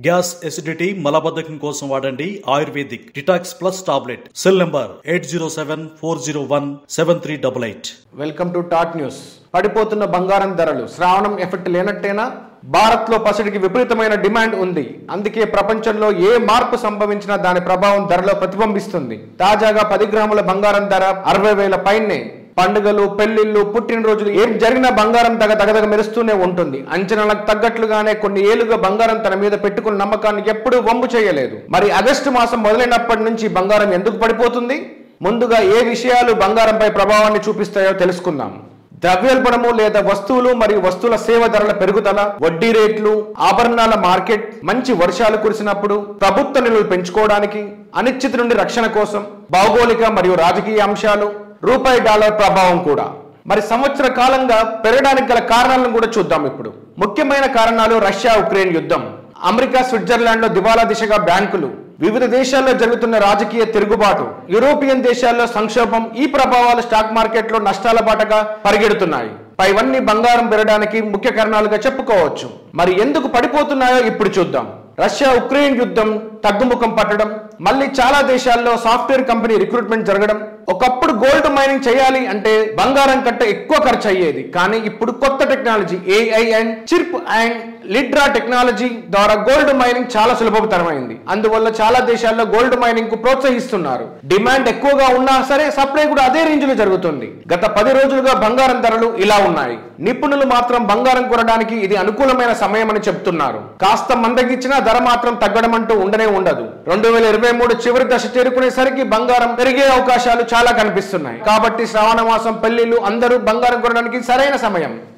gas acidity మలబద్ధకం కోసం వాడండి ayurvedic detox plus tablet cell number eight zero seven four zero one seven three double eight welcome to టాట్ news పడిపోతున్న బంగారం ధరలు శ్రావణం ఎఫెక్ట్ లేనట్టేనా భారత్ లో పసిడికి విపరీతమైన డిమాండ్ ఉంది అందుకే ప్రపంచంలో ఏ మార్పు సంభవించినా దాని ప్రభావం ధరలో ప్రతిబింబిస్తుంది తాజాగా పది గ్రాముల బంగారం ధర అరవై వేల పైనే పండుగలు పెళ్లిళ్ళు పుట్టినరోజులు ఏం జరిగినా బంగారం తగ తగదగ మెరుస్తూనే ఉంటుంది అంచనాలకు తగ్గట్లుగానే కొన్ని ఏళ్లుగా బంగారం తన మీద పెట్టుకున్న నమ్మకాన్ని ఎప్పుడూ వంపు చేయలేదు మరి ఆగస్టు మాసం మొదలైనప్పటి నుంచి బంగారం ఎందుకు పడిపోతుంది ముందుగా ఏ విషయాలు బంగారంపై ప్రభావాన్ని చూపిస్తాయో తెలుసుకుందాం ద్రవ్యోల్బణము లేదా వస్తువులు మరియు వస్తువుల సేవ ధరల పెరుగుదల వడ్డీ రేట్లు ఆభరణాల మార్కెట్ మంచి వర్షాలు కురిసినప్పుడు ప్రభుత్వ నిధులు పెంచుకోవడానికి అనిశ్చితి నుండి రక్షణ కోసం భౌగోళిక మరియు రాజకీయ అంశాలు రూపాయి డాలర్ ప్రభావం కూడా మరి సంవత్సర కాలంగా పెరగడానికి గల కారణాలను కూడా చూద్దాం ఇప్పుడు ముఖ్యమైన కారణాలు రష్యా ఉక్రెయిన్ యుద్ధం అమెరికా స్విట్జర్లాండ్ లో దివాలా దిశగా బ్యాంకులు వివిధ దేశాల్లో జరుగుతున్న రాజకీయ తిరుగుబాటు యూరోపియన్ దేశాల్లో సంక్షోభం ఈ ప్రభావాలు స్టాక్ మార్కెట్లో నష్టాల బాటగా పరిగెడుతున్నాయి పైవన్నీ బంగారం పెరగడానికి ముఖ్య కారణాలుగా చెప్పుకోవచ్చు మరి ఎందుకు పడిపోతున్నాయో ఇప్పుడు చూద్దాం రష్యా ఉక్రెయిన్ యుద్ధం తగ్గుముఖం పట్టడం మళ్ళీ చాలా దేశాల్లో సాఫ్ట్వేర్ కంపెనీ రిక్రూట్మెంట్ జరగడం ఒకప్పుడు గోల్డ్ మైనింగ్ చేయాలి అంటే బంగారం కంటే ఎక్కువ ఖర్చు అయ్యేది కానీ ఇప్పుడు కొత్త technology AI and chirp and lidar technology ద్వారా గోల్డ్ మైనింగ్ చాలా సులభతరమైంది అందువల్ల చాలా దేశాల్లో గోల్డ్ మైనింగ్ కు ప్రోత్సహిస్తున్నారు డిమాండ్ ఎక్కువగా ఉన్నా సరే సప్లై కూడా అదే రేంజ్ లో జరుగుతుంది గత పది రోజులుగా బంగారం ధరలు ఇలా ఉన్నాయి నిపుణులు మాత్రం బంగారం కొనడానికి ఇది అనుకూలమైన సమయం అని చెప్తున్నారు కాస్త మందగించినా ధర మాత్రం తగ్గడం అంటూ ఉండనే ఉండదు రెండు వేల ఇరవై మూడు చివరి దశ చేరుకునేసరికి బంగారం పెరిగే అవకాశాలు చాలా కనిపిస్తున్నాయి కాబట్టి శ్రావణ మాసం పెళ్లిళ్ళు అందరూ బంగారం కొనడానికి సరైన సమయం